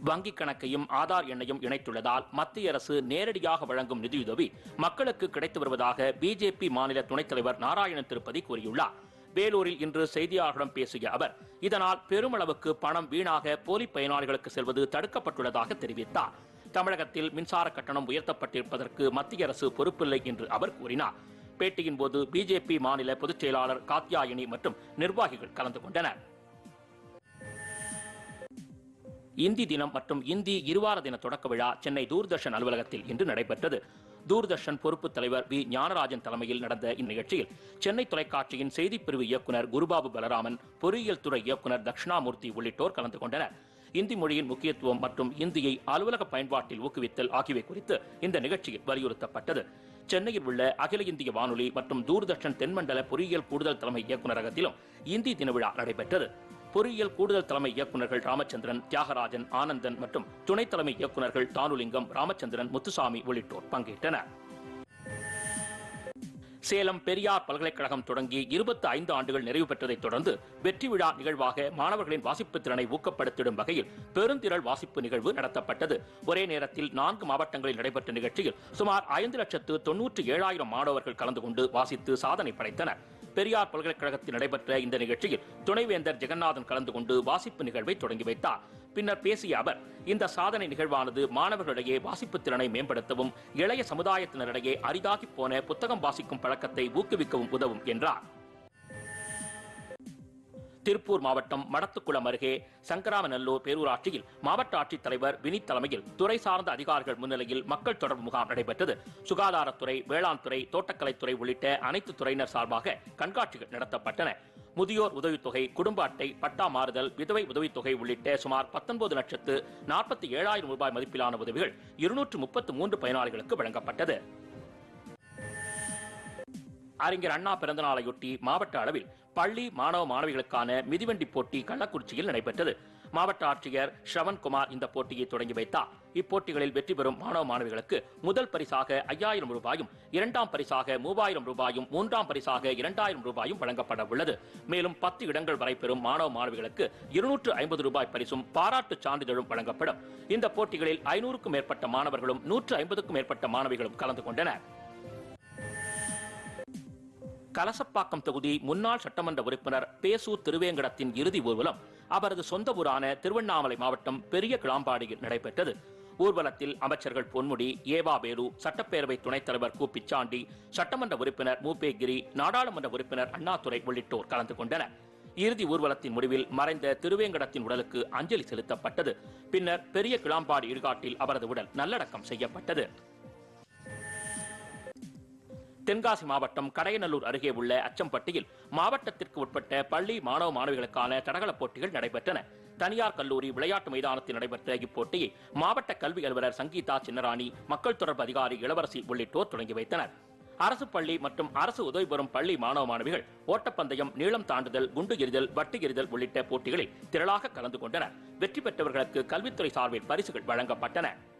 வங்கிக் கணக்கையும் ஆதார் எண்ணையும் இணைத்துள்ளதால் மத்திய அரசு நேரடியாக வழங்கும் நிதியுதவி மக்களுக்கு கிடைத்து வருவதாக பிஜேபி மாநில துணைத் தலைவர் நாராயணன் திருப்பதி கூறியுள்ளார் வேலூரில் இன்று செய்தியாளர்களிடம் பேசிய அவர் இதனால் பெருமளவுக்கு பணம் வீணாக போலி பயனாளிகளுக்கு செல்வது தடுக்கப்பட்டுள்ளதாக தெரிவித்தார் தமிழகத்தில் மின்சார கட்டணம் உயர்த்தப்பட்டிருப்பதற்கு மத்திய அரசு பொறுப்பில்லை என்று அவர் கூறினார் பேட்டியின் போது பிஜேபி மாநில பொதுச் செயலாளர் காத்யாயினி மற்றும் நிர்வாகிகள் கலந்து கொண்டனர் இந்தி தினம் மற்றும் இந்தி இருவார தின தொடக்க விழா சென்னை தூர்தர்ஷன் அலுவலகத்தில் இன்று நடைபெற்றது தூர்தர்ஷன் பொறுப்பு தலைவர் வி ஞானராஜன் தலைமையில் நடந்த இந்நிகழ்ச்சியில் சென்னை தொலைக்காட்சியின் செய்திப் பிரிவு இயக்குனர் குருபாபு பலராமன் பொறியியல் துறை இயக்குனர் தட்சிணாமூர்த்தி உள்ளிட்டோர் கலந்து கொண்டனர் இந்தி மொழியின் முக்கியத்துவம் மற்றும் இந்தியை அலுவலக பயன்பாட்டில் ஊக்குவித்தல் ஆகியவை குறித்து இந்த நிகழ்ச்சியில் வலியுறுத்தப்பட்டது சென்னையில் உள்ள அகில இந்திய வானொலி மற்றும் தூர்தர்ஷன் தென்மண்டல பொறியியல் கூடுதல் தலைமை இயக்குநரகத்திலும் இந்தி தின விழா நடைபெற்றது பொறியியல் கூடுதல் தலைமை இயக்குநர்கள் ராமச்சந்திரன் தியாகராஜன் ஆனந்தன் மற்றும் துணைத் தலைமை இயக்குநர்கள் தானுலிங்கம் ராமச்சந்திரன் முத்துசாமி உள்ளிட்டோர் பங்கேற்றனர் சேலம் பெரியார் பல்கலைக்கழகம் தொடங்கி இருபத்தி ஐந்து ஆண்டுகள் நிறைவு பெற்றதைத் தொடர்ந்து வெற்றி விழா நிகழ்வாக மாணவர்களின் வாசிப்பு திறனை ஊக்கப்படுத்திடும் வகையில் பெருந்திரள் வாசிப்பு நிகழ்வு நடத்தப்பட்டது ஒரே நேரத்தில் நான்கு மாவட்டங்களில் நடைபெற்ற நிகழ்ச்சியில் சுமார் ஐந்து லட்சத்து தொன்னூற்றி ஏழாயிரம் மாணவர்கள் கலந்து கொண்டு வாசித்து சாதனை படைத்தனர் பெரியார் பல்கலைக்கழகத்தில் நடைபெற்ற இந்த நிகழ்ச்சியில் துணைவேந்தர் ஜெகநாதன் கலந்து கொண்டு வாசிப்பு நிகழ்வை தொடங்கி வைத்தார் பின்னர் பேசிய அவர் இந்த சாதனை நிகழ்வானது மாணவர்களிடையே வாசிப்பு திறனை மேம்படுத்தவும் இளைய சமுதாயத்தினரிடையே அரிதாகி போன புத்தகம் வாசிக்கும் பழக்கத்தை ஊக்குவிக்கவும் உதவும் என்றார் திருப்பூர் மாவட்டம் மடத்துக்குளம் அருகே சங்கராமநல்லூர் பேரூராட்சியில் மாவட்ட ஆட்சித்தலைவர் வினித் தலைமையில் துறை சார்ந்த அதிகாரிகள் முன்னிலையில் மக்கள் தொடர்பு முகாம் நடைபெற்றது சுகாதாரத்துறை வேளாண் துறை தோட்டக்கலைத்துறை உள்ளிட்ட அனைத்து துறையினர் சார்பாக கண்காட்சிகள் நடத்தப்பட்டன முதியோர் உதவித்தொகை குடும்ப அட்டை பட்டா மாறுதல் விதவை உதவித்தொகை உள்ளிட்ட சுமார் பத்தொன்பது லட்சத்து நாற்பத்தி ஏழாயிரம் ரூபாய் மதிப்பிலான உதவிகள் இருநூற்று முப்பத்து மூன்று பயனாளிகளுக்கு வழங்கப்பட்டது அறிஞர் அண்ணா பிறந்தநாளையொட்டி மாவட்ட அளவில் பள்ளி மாணவ மாணவிகளுக்கான மிதிவண்டி போட்டி கள்ளக்குறிச்சியில் நடைபெற்றது மாவட்ட ஆட்சியர் ஸ்ரவன்குமார் இந்த போட்டியை தொடங்கி வைத்தார் இப்போட்டிகளில் வெற்றி பெறும் மாணவ மாணவிகளுக்கு முதல் பரிசாக ஐயாயிரம் ரூபாயும் இரண்டாம் பரிசாக மூவாயிரம் ரூபாயும் மூன்றாம் பரிசாக இரண்டாயிரம் ரூபாயும் வழங்கப்பட உள்ளது மேலும் பத்து இடங்கள் வரை பெறும் மாணவ மாணவிகளுக்கு இருநூற்று ஐம்பது ரூபாய் பரிசும் பாராட்டு சான்றிதழும் வழங்கப்படும் இந்த போட்டிகளில் ஐநூறுக்கும் மேற்பட்ட மாணவர்களும் நூற்று ஐம்பதுக்கும் மேற்பட்ட மாணவிகளும் கலந்து கொண்டனர் கலசப்பாக்கம் தொகுதி முன்னாள் சட்டமன்ற உறுப்பினர் பேசூர் திருவேங்கடத்தின் இறுதி ஊர்வலம் அவரது சொந்த ஊரான திருவண்ணாமலை மாவட்டம் பெரிய கிளாம்பாடியில் நடைபெற்றது ஊர்வலத்தில் அமைச்சர்கள் பொன்முடி ஏவா வேலு சட்டப்பேரவை துணைத் தலைவர் கு பிச்சாண்டி சட்டமன்ற உறுப்பினர் மூபே கிரி நாடாளுமன்ற உறுப்பினர் அண்ணாதுரை உள்ளிட்டோர் கலந்து கொண்டனர் இறுதி ஊர்வலத்தின் முடிவில் மறைந்த திருவேங்கடத்தின் உடலுக்கு அஞ்சலி செலுத்தப்பட்டது பின்னர் பெரிய கிளாம்பாடி இடுகாட்டில் அவரது உடல் நல்லடக்கம் செய்யப்பட்டது தென்காசி மாவட்டம் கடையநல்லூர் அருகே உள்ள அச்சம்பட்டியில் மாவட்டத்திற்கு உட்பட்ட பள்ளி மாணவ மாணவிகளுக்கான தடகள போட்டிகள் நடைபெற்றன தனியார் கல்லூரி விளையாட்டு மைதானத்தில் நடைபெற்ற இப்போட்டியை மாவட்ட கல்வி அலுவலர் சங்கீதா சின்னராணி மக்கள் தொடர்பு அதிகாரி இளவரசி உள்ளிட்டோர் தொடங்கி வைத்தனர் அரசு பள்ளி மற்றும் அரசு உதவி பெறும் பள்ளி மாணவ மாணவிகள் ஓட்டப்பந்தயம் நீளம் தாண்டுதல் குண்டு எறிதல் வட்டு எறிதல் உள்ளிட்ட போட்டிகளில் திரளாக கலந்து கொண்டனர் வெற்றி பெற்றவர்களுக்கு கல்வித்துறை சார்பில் பரிசுகள் வழங்கப்பட்டன